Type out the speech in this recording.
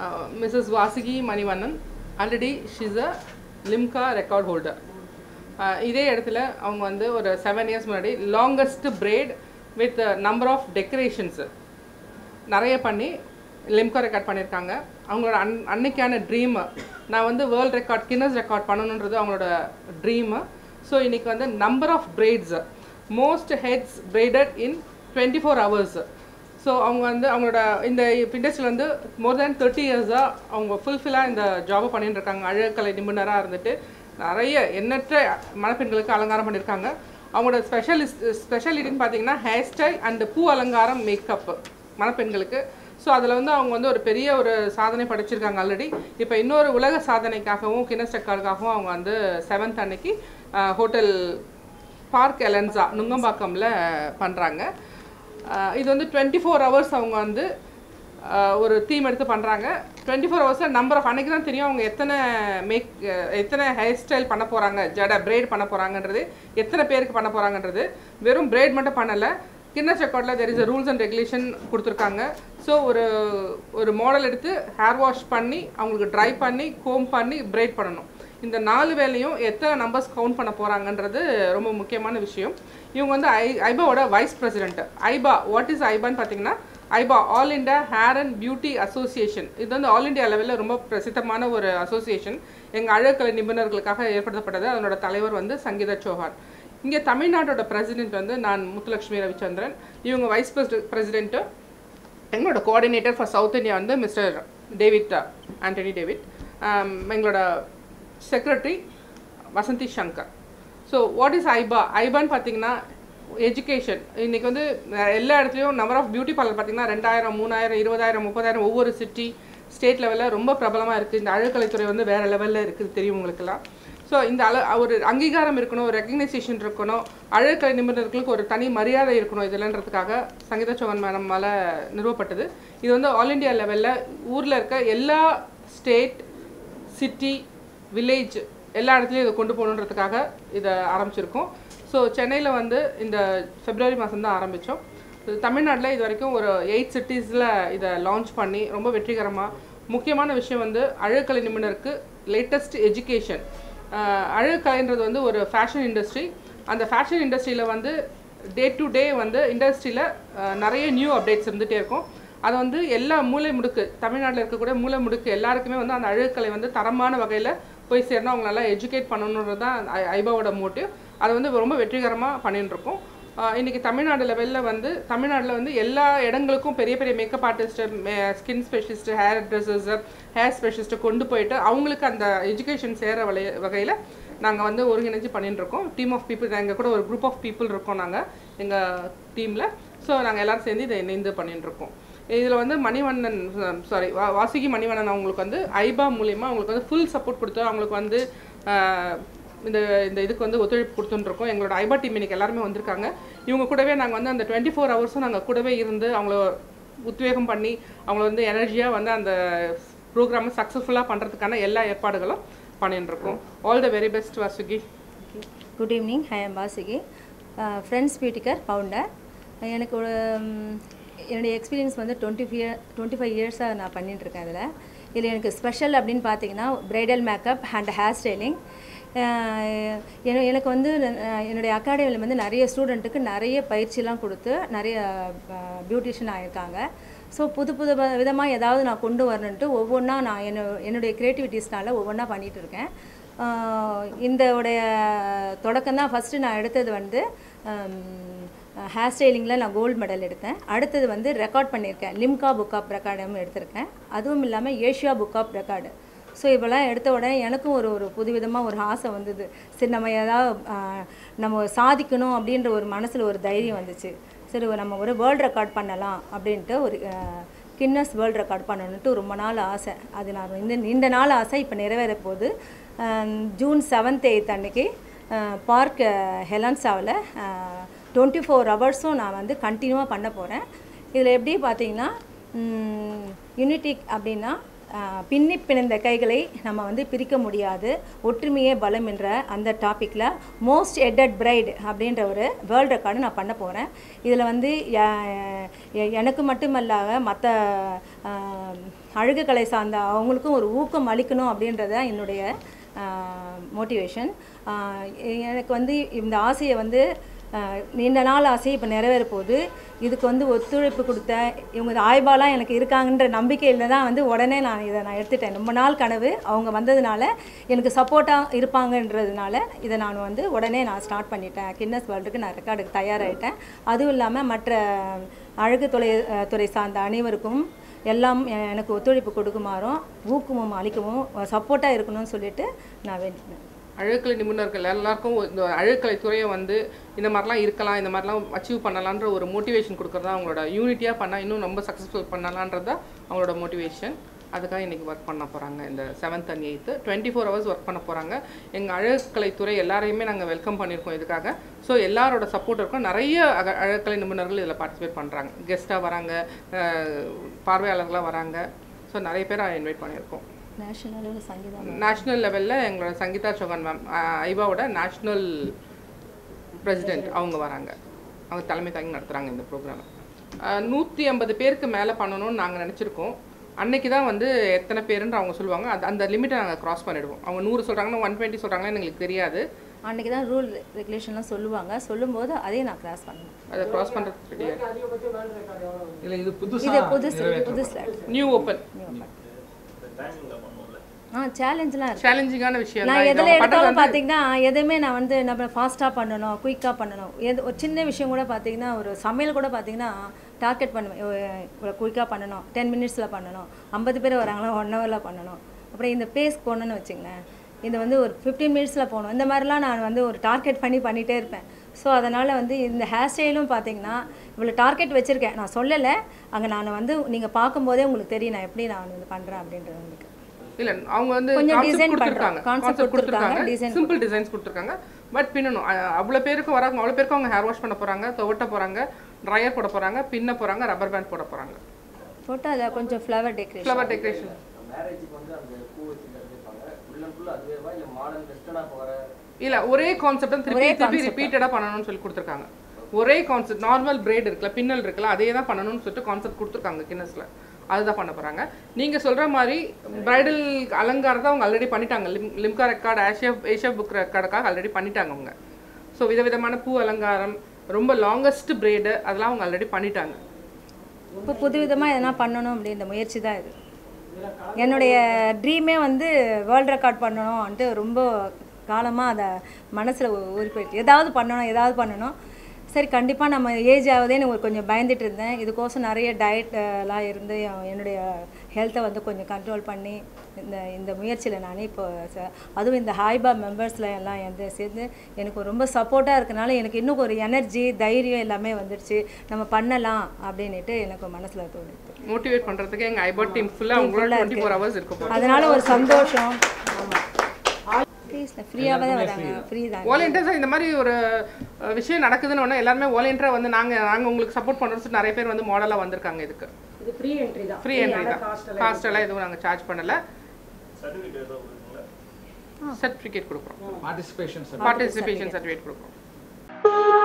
Mrs Vasuki Manivannan already she's a Limca record holder இதே இடத்துல அவங்க வந்து ஒரு செவன் இயர்ஸ் முன்னாடி longest braid with number of decorations நிறைய பண்ணி லிம்கா ரெக்கார்ட் பண்ணியிருக்காங்க அவங்களோட அன் அன்னைக்கான ட்ரீமு நான் வந்து வேர்ல்ட் ரெக்கார்ட் கின்னஸ் ரெக்கார்ட் பண்ணணுன்றது அவங்களோட ட்ரீமு ஸோ இன்னைக்கு வந்து number of braids most heads braided in twenty four hours so அவங்க வந்து அவங்களோட இந்த இண்டஸ்ட்ரியில் வந்து மோர் தேன் தேர்ட்டி இயர்ஸாக அவங்க ஃபுல்ஃபில்லாக இந்த ஜாபை பண்ணிட்டு இருக்காங்க அழகுக்கலை நிபுணராக இருந்துட்டு நிறைய எண்ணற்ற மணப்பெண்களுக்கு அலங்காரம் பண்ணியிருக்காங்க அவங்களோட ஸ்பெஷலிஸ்ட் ஸ்பெஷாலிட்டின்னு பார்த்தீங்கன்னா ஹேர் ஸ்டைல் அண்ட் பூ அலங்காரம் மேக்கப் மணப்பெண்களுக்கு ஸோ அதில் வந்து அவங்க வந்து ஒரு பெரிய ஒரு சாதனை படைச்சிருக்காங்க ஆல்ரெடி இப்போ இன்னொரு உலக சாதனைக்காகவும் கின்னஸ் ரெக்கார்டுக்காகவும் அவங்க வந்து செவன்த் அன்னைக்கு ஹோட்டல் பார்க் எலன்சா நுங்கம்பாக்கம்ல பண்ணுறாங்க இது வந்து டுவெண்ட்டி ஃபோர் ஹவர்ஸ் அவங்க வந்து ஆஹ், ஒரு தீம் எடுத்து பண்ணுறாங்க டுவெண்ட்டி ஃபோர் ஹவர்ஸில் நம்பர் ஆஃப் அன்னைக்கு தான் தெரியும் அவங்க எத்தனை மேக் எத்தனை ஹேர் ஸ்டைல் பண்ண போகிறாங்க ஜட பிரைட் பண்ண போகிறாங்கன்றது எத்தனை பேருக்கு பண்ண போகிறாங்கன்றது வெறும் பிரைட் மட்டும் பண்ணலை கின்னஸ் ரெக்கார்டில் there is a rules and regulation கொடுத்துருக்காங்க ஸோ ஒரு ஒரு மாடல் எடுத்து ஹேர் வாஷ் பண்ணி அவங்களுக்கு ட்ரை பண்ணி கோம் பண்ணி பிரைட் பண்ணணும் இந்த நாலு வேலையும் எத்தனை நம்பர்ஸ் கவுண்ட் பண்ண போகிறாங்கன்றது ரொம்ப முக்கியமான விஷயம் இவங்க வந்து ஐ ஐபாவோட vice president AIHBA what is ஐபான்னு பார்த்தீங்கன்னா AIHBA all India hair and beauty association இது வந்து ஆல் இண்டியா லெவலில் ரொம்ப பிரசித்தமான ஒரு அசோசியேஷன் எங்கள் அழகுக்கலை நிபுணர்களுக்காக ஏற்படுத்தப்பட்டது அதனோட தலைவர் வந்து சங்கீதா சௌஹான் இங்கே தமிழ்நாட்டோட பிரசிடென்ட் வந்து நான் முத்துலட்சுமி ரவிச்சந்திரன் இவங்க வைஸ் பிரசிடென்ட்டு எங்களோட கோஆர்டினேட்டர் ஃபார் சவுத் இந்தியா வந்து மிஸ்டர் டேவிட் ஆண்டனி டேவிட் ஆம், எங்களோட secretary Vasanthi Shankar so what is AIHBA ஐபான்னு பார்த்தீங்கன்னா எஜுகேஷன் இன்னைக்கு வந்து அஹ், எல்லா இடத்துலையும் நம்பர் ஆஃப் பியூட்டி பார்லர் பார்த்தீங்கன்னா ரெண்டாயிரம் மூணாயிரம் இருபதாயிரம் முப்பதாயிரம் ஒவ்வொரு சிட்டி ஸ்டேட் லெவலில் ரொம்ப பிரபலமாக இருக்குது இந்த அழகுக்கலைத்துறை வந்து வேறு லெவலில் இருக்குது தெரியும் உங்களுக்கெல்லாம் ஸோ இந்த அள ஒரு அங்கீகாரம் இருக்கணும் ஒரு ரெக்கக்னைசேஷன் இருக்கணும் அழகுக்கலை நிபுணர்களுக்கு ஒரு தனி மரியாதை இருக்கணும் இதுலன்றதுக்காக சங்கீதா சௌஹான் மேடமால் நிறுவப்பட்டது இது வந்து ஆல் இண்டியா லெவலில் ஊரில் இருக்க எல்லா ஸ்டேட் சிட்டி வில்லேஜ் எல்லா இடத்துலையும் இதை கொண்டு போகணுன்றதுக்காக இதை ஆரம்பிச்சிருக்கோம் ஸோ சென்னையில் வந்து இந்த பிப்ரவரி மாதம் தான் ஆரம்பித்தோம் தமிழ்நாட்டில் இது வரைக்கும் ஒரு எயிட் சிட்டிஸில் இதை லான்ச் பண்ணி ரொம்ப வெற்றிகரமாக முக்கியமான விஷயம் வந்து அழகுக்கலை நிபுணருக்கு லேட்டஸ்ட் எஜுகேஷன் அழகுக்கலைன்றது வந்து ஒரு ஃபேஷன் இண்டஸ்ட்ரி அந்த ஃபேஷன் இண்டஸ்ட்ரியில் வந்து டே டு டே வந்து இண்டஸ்ட்ரியில் நிறைய நியூ அப்டேட்ஸ் இருந்துகிட்டே இருக்கும் அது வந்து எல்லா மூலை முடுக்கு தமிழ்நாட்டில் இருக்கக்கூடிய மூலை முடுக்கு எல்லாருக்குமே வந்து அந்த அழகுக்கலை வந்து தரமான வகையில் போய் சேரணும் அவங்க நல்லா எஜுகேட் பண்ணணுன்றது தான் ஐ- ஐபாவோட மோட்டிவ் அதை வந்து ரொம்ப வெற்றிகரமாக பண்ணிட்டு இருக்கோம் ஆஹ் இன்னைக்கு தமிழ்நாடு லெவலில் வந்து தமிழ்நாட்டில் வந்து எல்லா இடங்களுக்கும் பெரிய பெரிய makeup artist skin specialist hair dresses hair specialist கொண்டு போயிட்டு அவங்களுக்கு அந்த எஜுகேஷன் சேர வலை வகையில் நாங்கள் வந்து ஒருங்கிணைஞ்சு பண்ணிட்டு இருக்கோம் டீம் ஆஃப் பீப்புள் எங்கள் கூட ஒரு குரூப் ஆஃப் பீப்புள் இருக்கோம் நாங்கள் எங்கள் டீமில் ஸோ நாங்கள் எல்லாரும் சேர்ந்து இதை இணைந்து பண்ணிட்டு இருக்கோம் இதில் வந்து மணிவண்ணன் சாரி வாசுகி மணிவண்ணன் அவங்களுக்கு வந்து ஐபா மூலியமாக அவங்களுக்கு வந்து ஃபுல் சப்போர்ட் கொடுத்து அவங்களுக்கு வந்து ஆஹ், இந்த இந்த இதுக்கு வந்து ஒத்துழைப்பு கொடுத்துட்டுருக்கோம் எங்களோட ஐபா டீம் இன்னைக்கு எல்லாருமே வந்திருக்காங்க இவங்க கூடவே நாங்கள் வந்து அந்த டுவெண்ட்டி ஃபோர் ஹவர்ஸும் நாங்கள் கூடவே இருந்து அவங்கள உத்வேகம் பண்ணி அவங்கள வந்து எனர்ஜியாக வந்து அந்த ப்ரோக்ராமை சக்ஸஸ்ஃபுல்லாக பண்ணுறதுக்கான எல்லா ஏற்பாடுகளும் பண்ணிட்டு இருக்கோம் all the very best Vasuki good evening I am Vasuki friends beauty care founder எனக்கு ஒரு ம், என்னுடைய எக்ஸ்பீரியன்ஸ் வந்து டுவெண்ட்டி ஃபியர் டுவெண்ட்டி ஃபைவ் இயர்ஸாக நான் பண்ணிட்டு இருக்கேன் இதில் இதில் எனக்கு ஸ்பெஷல் அப்படின்னு பார்த்தீங்கன்னா bridal makeup and hair styling எனக்கு வந்து அஹ், என்னுடைய அகாடமியில் வந்து நிறைய ஸ்டூடெண்ட்டுக்கு நிறைய பயிற்சிலாம் கொடுத்து நிறைய பியூட்டிஷியன் ஆயிருக்காங்க ஸோ புது புது விதமாக ஏதாவது நான் கொண்டு வரணுன்ட்டு ஒவ்வொன்றா நான் என்ன என்னுடைய க்ரியேட்டிவிட்டிஸ்னால ஒவ்வொன்றா பண்ணிகிட்டு இருக்கேன் ஆஹ் இந்த உடைய தொடக்கம் தான் ஃபஸ்ட்டு நான் எடுத்தது வந்து ஹேர் ஸ்டைலிங்கில் நான் கோல்டு மெடல் எடுத்தேன் அடுத்தது வந்து ரெக்கார்ட் பண்ணியிருக்கேன் லிம்கா புக் ஆஃப் ரெக்கார்டும் எடுத்திருக்கேன் அதுவும் இல்லாமல் Asia book of record so இப்போல்லாம் எடுத்த உடனே எனக்கும் ஒரு ஒரு புதுவிதமாக ஒரு ஆசை வந்தது சரி நம்ம ஏதாவது ஆஹ், நம்ம சாதிக்கணும் அப்படின்ற ஒரு மனசில் ஒரு தைரியம் வந்துச்சு சரி நம்ம ஒரு வேர்ல்டு ரெக்கார்ட் பண்ணலாம் அப்படின்ட்டு ஒரு கின்னஸ் வேர்ல்டு ரெக்கார்ட் பண்ணணுன்ட்டு ரொம்ப நாள் ஆசை அது நான் இந்த இந்த நாள் ஆசை இப்போ நிறைவேற போகுது அஹ் ஜூன் செவன்த் எயித் அன்னைக்கு பார்க் ஹெலன்ஸாவில் டுவெண்ட்டி ஃபோர் ஹவர்ஸும் நான் வந்து கண்டினியூவாக பண்ண போகிறேன் இதில் எப்படி பார்த்தீங்கன்னா யூனிட்டிக் அப்படின்னா ஆஹ், பின்னி பிணைந்த கைகளை நம்ம வந்து பிரிக்க முடியாது ஒற்றுமையே பலம் என்ற அந்த டாப்பிக்கில் மோஸ்ட் எட்டட் பிரைட் அப்படின்ற ஒரு வேர்ல்டு ரெக்கார்டு நான் பண்ண போகிறேன் இதில் வந்து எ- எ- எனக்கு மட்டுமல்லாத மற்ற அழகுக்கலை சார்ந்த அவங்களுக்கும் ஒரு ஊக்கம் அளிக்கணும் அப்படின்றத என்னுடைய மோட்டிவேஷன் எனக்கு வந்து இந்த ஆசையை வந்து ஆஹ், நீண்ட நாள் ஆசை இப்போ நிறைவேற போகுது இதுக்கு வந்து ஒத்துழைப்பு கொடுத்த இவங்க ஆய்வாலாம் எனக்கு இருக்காங்கன்ற நம்பிக்கையில் தான் வந்து உடனே நான் இதை நான் எடுத்துட்டேன் ரொம்ப நாள் கனவு அவங்க வந்ததுனால எனக்கு சப்போர்ட்டாக இருப்பாங்கன்றதுனால இதை நான் வந்து உடனே நான் ஸ்டார்ட் பண்ணிட்டேன் கின்னஸ் வேர்ல்டுக்கு நான் ரெக்கார்டுக்கு தயாராகிட்டேன் அதுவும் இல்லாமல் மற்ற அழகு துறை அஹ், துறை சார்ந்த அனைவருக்கும் எல்லாம் எ- எனக்கு ஒத்துழைப்பு கொடுக்குமாறும் ஊக்கமும் அளிக்கவும் சப்போர்ட்டாக இருக்கணும்னு சொல்லிட்டு நான் வேண்டினேன் அழகுக்கலை நிபுணர்கள் எல்லாருக்கும் இந்த அழகுக்கலை துறையை வந்து இந்த மாதிரிலாம் இருக்கலாம் இந்த மாதிரிலாம் அச்சீவ் பண்ணலான்ற ஒரு மோட்டிவேஷன் கொடுக்குறது தான் அவங்களோட யூனிட்டியாக பண்ணால் இன்னும் ரொம்ப சக்ஸஸ்ஃபுல் பண்ணலான்றது தான் அவங்களோட மோட்டிவேஷன் அதுக்காக இன்றைக்கி ஒர்க் பண்ண போகிறாங்க இந்த seventh and eighth twenty four hours work பண்ண போகிறாங்க எங்கள் அழகுக்கலை துறை எல்லாரையுமே நாங்கள் வெல்கம் பண்ணியிருக்கோம் இதுக்காக ஸோ எல்லாரோட சப்போர்ட் இருக்கும் நிறைய அக அழகுக்கலை நிபுணர்கள் இதில் பார்ட்டிசிபேட் பண்ணுறாங்க கெஸ்ட்டாக வராங்க அஹ், பார்வையாளர்களாக வராங்க ஸோ நிறைய பேரை இன்வைட் பண்ணியிருக்கோம் நேஷனல் அளவில் சங்கீதம் நேஷ்னல் லெவலில் எங்களோட சங்கீதா சௌகான் மேம் ஐபாவோட நேஷ்னல் பிரசிடென்ட் அவங்க வராங்க அவங்க தலைமை தாங்கி நடத்துகிறாங்க இந்த ப்ரோக்ராமை நூற்றி ஐம்பது பேருக்கு மேலே பண்ணணும்னு நாங்கள் நினச்சிருக்கோம் அன்னைக்கு தான் வந்து எத்தனை பேருன்ற அவங்க சொல்லுவாங்க அது அந்த லிமிட்டை நாங்கள் கிராஸ் பண்ணிடுவோம் அவங்க நூறு சொல்கிறாங்கன்னா ஒன் டுவெண்ட்டி சொல்கிறாங்கன்னா எங்களுக்கு தெரியாது அன்றைக்கி தான் ரூல் ரெகுலேஷன்லாம் சொல்லுவாங்க சொல்லும்போது அதையும் நான் கிராஸ் பண்ணேன் அதை கிராஸ் பண்ணுறது தெரியாது இல்லை இது புதுசா இது புதுசு புதுசில் நியூ ஓப்பன் ஆ சேலஞ்செலாம் இருக்கு சேலஞ்சிங்கான விஷயம் நான் தான் இது. எதில் அவங்க பண்றது எடுத்தாலும் பார்த்தீங்கன்னா எதுவுமே நான் வந்து நம்ம ஃபாஸ்ட்டாக பண்ணணும் குயிக்காக பண்ணணும் எது ஒரு சின்ன விஷயம் கூட பார்த்தீங்கன்னா ஒரு சமையல் கூட பார்த்தீங்கன்னா டார்கெட் பண்ணுவேன் இவ்வளோ குயிக்காக பண்ணணும் டென் மினிட்ஸில் பண்ணணும் ஐம்பது பேர் வராங்களா ஒன் ஹவரில் பண்ணணும் அப்புறம் இந்த பேஸ் போகணுன்னு வச்சுங்களேன் இது வந்து ஒரு ஃபிஃப்டீன் மினிட்ஸில் போகணும் இந்த மாதிரிலாம் நான் வந்து ஒரு டார்கெட் பண்ணி பண்ணிகிட்டே இருப்பேன் ஸோ அதனால் வந்து இந்த ஹேர் ஸ்டைலும் பார்த்தீங்கன்னா இவ்வளோ டார்கெட் வச்சுருக்கேன் நான் சொல்லலை அங்கே நான் வந்து நீங்கள் பார்க்கும்போதே உங்களுக்கு தெரியும் நான் எப்படி நான் வந்து பண்ணுறேன் அப்படின்றது உங்களுக்கு இல்ல அவங்க வந்து கொஞ்சம் கான்செப்ட் design கொடுத்துருக்காங்க பண்றோம். concept கான்செப்ட் கொடுத்துருக்காங்க கொடுத்திருக்காங்க, design சிம்பிள் டிசைன்ஸ் கொடுத்துருக்காங்க பட் பின்னணும் அ- அவ்வளோ பேருக்கு வராங்க அவ்வளோ பேருக்கு அவங்க ஹேர் வாஷ் பண்ண போறாங்க துவட்ட போறாங்க ட்ரையர் போட போறாங்க பின்ன போறாங்க ரப்பர் பேண்ட் போட போறாங்க போட்டு அதில் கொஞ்சம் ஃப்ளவர் டெக்கரேஷன் ஃப்ளவர் டெக்கரேஷன் மேரேஜுக்கு வந்து அந்த பூ வச்சு கட்டிருப்பாங்க ஃபுல் அண்ட் ஃபுல் அதுவேவா இல்லை மாடர்ன் வெஸ்டர்னாக போகிற இல்ல ஒரே கான்செப்ட் தான் திருப்பி திருப்பி ரிப்பீட்டடா பண்ணணும்னு சொல்லி கொடுத்துருக்காங்க ஒரே கான்செப்ட் நார்மல் பிரைட் இருக்குல்ல பின்னல் இருக்குல்ல அதே தான் பண்ணணும்னு சொல்லிட்டு கான்செப்ட் கொடுத்துருக்காங்க கின்னஸ்ல அதுதான் பண்ண போறாங்க நீங்க சொல்ற மாதிரி பிரைடல் அலங்காரத்தை அவங்க ஆல்ரெடி பண்ணிட்டாங்க லிம் Limca record Asia Asia book ரெக்கார்டுக்காக ஆல்ரெடி பண்ணிட்டாங்க அவங்க ஸோ விதவிதமான பூ அலங்காரம் ரொம்ப லாங்கஸ்ட் பிரைடு அதெல்லாம் அவங்க ஆல்ரெடி பண்ணிட்டாங்க இப்போ புதுவிதமாக எதனா பண்ணணும் அப்படின்ற முயற்சி தான் இது என்னுடைய ட்ரீமே வந்து வேர்ல்ட் ரெக்கார்ட் பண்ணணும்ன்ட்டு ரொம்ப காலமாக அதை மனசில் ஊறி போயிட்டு ஏதாவது பண்ணணும் ஏதாவது பண்ணணும் சரி கண்டிப்பாக நம்ம ஏஜ் ஆகுதேன்னு ஒரு கொஞ்சம் பயந்துட்டு இருந்தேன் இதுக்கோசம் நிறைய டயட் எல்லாம் இருந்து என் என்னுடைய ஹெல்த்தை வந்து கொஞ்சம் கண்ட்ரோல் பண்ணி இந்த இந்த முயற்சியில் நானே இப்போ ச- அதுவும் இந்த ஹாய்பா மெம்பர்ஸில் எல்லாம் வந்து சேர்ந்து எனக்கு ரொம்ப சப்போர்ட்டாக இருக்கனால எனக்கு இன்னும் ஒரு எனர்ஜி தைரியம் எல்லாமே வந்துடுச்சு நம்ம பண்ணலாம் அப்படின்ட்டு எனக்கு மனசில் தோணுது மோட்டிவேட் பண்றதுக்கு எங்க ஐபாட் டீம் ஃபுல்லா அவங்களோட டுவெண்ட்டி ஃபோர் ஹவர்ஸ் இருக்க போகுது அதனால ஒரு சந்தோஷம் ப்ளீஸில் ஃப்ரீயாக தான் வராங்க ஃப்ரீ தான் வாலண்டியர்ஸாக இந்த மாதிரி ஒரு அஹ், விஷயம் நடக்குதுன்னு உடனே எல்லாருமே வாலண்டியராக வந்து நாங்க நாங்க உங்களுக்கு சப்போர்ட் பண்ணுறோம் சொல்லி நிறைய பேர் வந்து மாடலாக வந்திருக்காங்க இதுக்கு இது ஃப்ரீ என்ட்ரி தான் ஃப்ரீ என்ட்ரி தான் காஸ்ட் எல்லாம் எதுவும் நாங்க சார்ஜ் பண்ணல சர்டிஃபிகேட் கொடுக்குறோம் பார்ட்டிசிபேஷன் பார்ட்டிசிபேஷன் சர்டிஃபிகேட் கொடுக்குறோம்